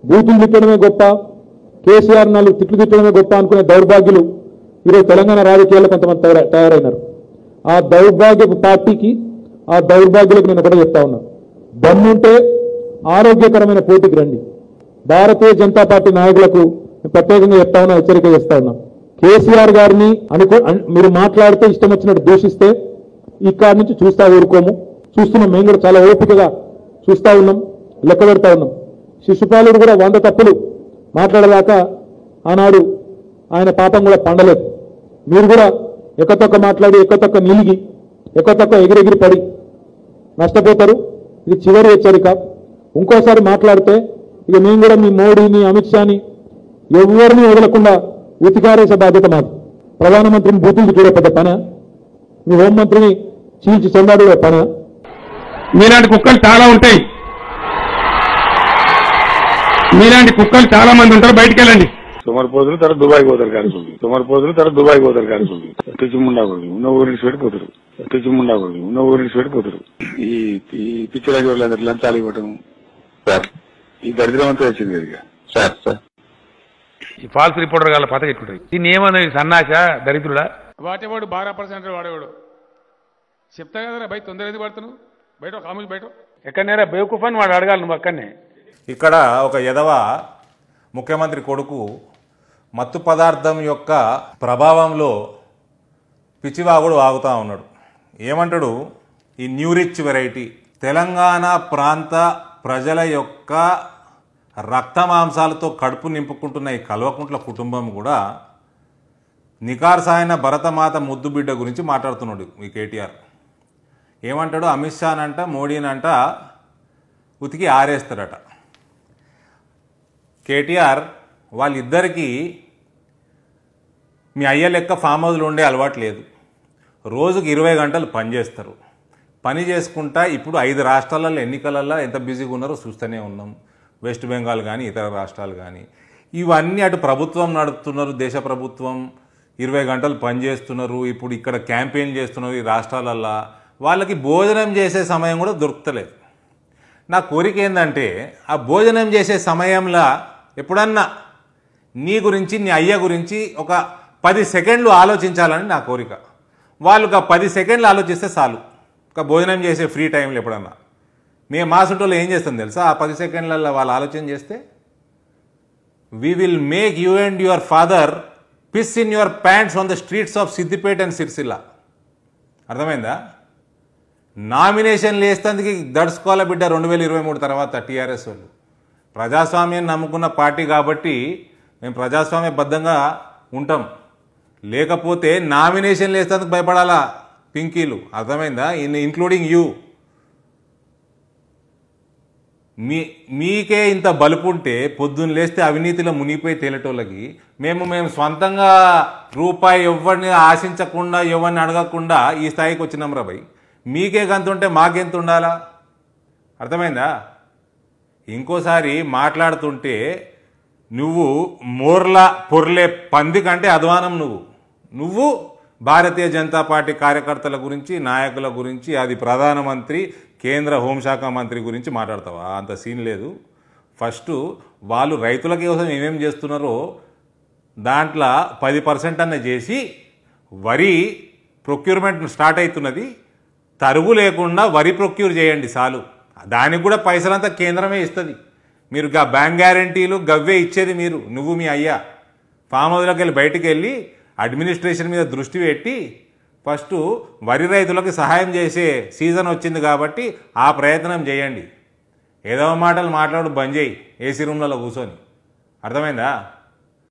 బూతులు తిట్టడమే గొప్ప కేసీఆర్ నాలుగు తిట్లు తిట్టడమే గొప్ప అనుకునే దౌర్భాగ్యులు ఈరోజు తెలంగాణ రాజకీయాల్లో కొంతమంది తయార- తయారైనారు ఆ దౌర్భాగ్యపు పార్టీకి ఆ దౌర్భాగ్యులకు నేను ఒకటే చెప్తా ఉన్నా దమ్ముంటే ఆరోగ్యకరమైన పోటీకి రండి భారతీయ జనతా పార్టీ నాయకులకు నేను ప్రత్యేకంగా చెప్తా ఉన్నా హెచ్చరిక చేస్తా ఉన్నా కేసీఆర్ గారిని అనుకో అన్- మీరు మాట్లాడితే ఇష్టం వచ్చినట్టు దూషిస్తే ఇక్కడి నుంచి చూస్తా ఊరుకోము చూస్తున్నాం మేము కూడా చాలా ఓపికగా చూస్తా ఉన్నాం లెక్క పెడతా ఉన్నాం శిశుపాలుడు కూడా వంద తప్పులు మాట్లాడలేక ఆనాడు ఆయన పాపం కూడా పండలేదు మీరు కూడా ఎక్కతొక్క మాట్లాడి ఎక్కతొక్క నిలిగి ఎక్కతొక్క ఎగిరెగిరి పడి నష్టపోతారు ఇది చివరి హెచ్చరిక ఇంకోసారి మాట్లాడితే ఇక మేము కూడా మీ మోడీని అమిత్ షాని ఎవరిని వదలకుండా ఉతికారేసే బాధ్యత మాది ప్రధానమంత్రిని బూతులు చూడే పెద్ద పన మీ హోంమంత్రిని చీల్చి చెందాడు పన మీలాంటి కుక్కలు చాలా ఉంటాయి మీలాంటి కుక్కలు చాలా మంది ఉంటారు బయటికి వెళ్ళండి సుమారు పోతులు తర్వాత దుబాయ్ పోతారు కానుకుంది సుమారు పోతులు తర్వాత దుబాయ్ పోతారు కానుకుంది పిచ్చి ముండాకుడి ఉన్న ఊరి నుంచి పెట్టుకోతారు పిచ్చి ముండాకుడి ఉన్న ఊరి నుంచి పెట్టుకోతారు ఈ ఈ పిచ్చి రాజు వాళ్ళందరూ లంచాలు ఇవ్వటం సార్ ఈ దరిద్రం అంతా వచ్చింది కదా ఇక. సార్ సార్ ఈ ఫాల్స్ రిపోర్టర్ గాల పత చెప్పుకుంటారు దీన్ని ఏమన్నది సన్నాస దరిద్రుడా వాటేవాడు బారా పర్సెంట్ వాడేవాడు చెప్తా కదరా బయట తొందర ఏది పడుతున్నావు బయట కాములు బయట ఎక్కడనేరా బేవకూఫ్ అని వాడు అడగాలి నువ్వు అక్కడనే ఇక్కడ ఒక ఎదవ ముఖ్యమంత్రి కొడుకు మత్తు పదార్థం యొక్క ప్రభావంలో పిచ్చివాగుడు వాగుతూ ఉన్నాడు ఏమంటాడు ఈ న్యూ రిచ్ వెరైటీ తెలంగాణ ప్రాంత ప్రజల యొక్క రక్త మాంసాలతో కడుపు నింపుకుంటున్న ఈ కల్వకుంట్ల కుటుంబం కూడా నికార్సాయన భరతమాత ముద్దు బిడ్డ గురించి మాట్లాడుతున్నాడు ఈ కేటీఆర్ ఏమంటాడు అమిత్ షానంట మోడీనంట ఉతికి ఆరేస్తాడట కేటీఆర్ వాళ్ళిద్దరికీ మీ అయ్య లెక్క ఫామ్ హౌస్లో ఉండే అలవాటు లేదు రోజుకి ఇరవై గంటలు పని చేస్తారు పని చేసుకుంటా ఇప్పుడు ఐదు రాష్ట్రాలలో ఎన్నికలలో ఎంత బిజీగా ఉన్నారో చూస్తూనే ఉన్నాం వెస్ట్ బెంగాల్ కానీ ఇతర రాష్ట్రాలు కానీ ఇవన్నీ అటు ప్రభుత్వం నడుపుతున్నారు దేశ ప్రభుత్వం ఇరవై గంటలు పని చేస్తున్నారు ఇప్పుడు ఇక్కడ క్యాంపెయిన్ చేస్తున్నారు ఈ రాష్ట్రాలల్లో వాళ్ళకి భోజనం చేసే సమయం కూడా దొరుకుతలేదు నా కోరిక ఏంటంటే ఆ భోజనం చేసే సమయంలో ఎప్పుడన్నా నీ గురించి నీ అయ్య గురించి ఒక పది సెకండ్లు ఆలోచించాలని నా కోరిక వాళ్ళు ఒక పది సెకండ్లు ఆలోచిస్తే చాలు ఒక భోజనం చేసే ఫ్రీ టైంలో ఎప్పుడన్నా మేము మా సుంటోళ్ళు ఏం చేస్తాం తెలుసా ఆ పది సెకండ్లలో వాళ్ళు ఆలోచన చేస్తే we will make you and your father piss in your pants on the streets of Siddipet and Sirisilla అర్థమైందా నామినేషన్లు వేస్తేందుకు దడుచుకోవాల బిడ్డ రెండు వేల ఇరవై మూడు తర్వాత టీఆర్ఎస్ వాళ్ళు ప్రజాస్వామ్యం నమ్ముకున్న పార్టీ కాబట్టి మేము ప్రజాస్వామ్యబద్ధంగా ఉంటాం లేకపోతే నామినేషన్లు వేస్తేందుకు భయపడాలా పింకీలు అర్థమైందా ఇన్ ఇంక్లూడింగ్ యూ మీ మీకే ఇంత బలుపుంటే పొద్దున్న లేస్తే అవినీతిలో మునిగిపోయి తేలేటోళ్ళకి మేము మేము సొంతంగా రూపాయి ఎవరిని ఆశించకుండా ఎవరిని అడగకుండా ఈ స్థాయికి వచ్చినాం రా భయ్ మీకే గంత ఉంటే మాకెంత ఉండాలా అర్థమైందా ఇంకోసారి మాట్లాడుతుంటే నువ్వు మోర్ల పొర్లే పంది కంటే అధ్వానం నువ్వు నువ్వు భారతీయ జనతా పార్టీ కార్యకర్తల గురించి నాయకుల గురించి అది ప్రధానమంత్రి కేంద్ర హోంశాఖ మంత్రి గురించి మాట్లాడతావా అంత సీన్ లేదు ఫస్ట్ వాళ్ళు రైతుల కోసం ఏమేం చేస్తున్నారో దాంట్లో పది పర్సెంట్ అన్న చేసి వరి ప్రొక్యూర్మెంట్ స్టార్ట్ అవుతున్నది తరుగు లేకుండా వరి ప్రొక్యూర్ చేయండి చాలు దానికి కూడా పైసలంతా కేంద్రమే ఇస్తుంది మీరు గా బ్యాంక్ గ్యారంటీలు గవ్వే ఇచ్చేది మీరు నువ్వు మీ అయ్యా ఫామ్ హౌస్లోకి వెళ్ళి బయటికి వెళ్ళి అడ్మినిస్ట్రేషన్ మీద దృష్టి పెట్టి ఫస్ట్ వరి రైతులకు సహాయం చేసే సీజన్ వచ్చింది కాబట్టి ఆ ప్రయత్నం చేయండి ఏదో మాటలు మాట్లాడు బంద్ చేయి ఏసీ రూమ్లలో కూర్చొని అర్థమైందా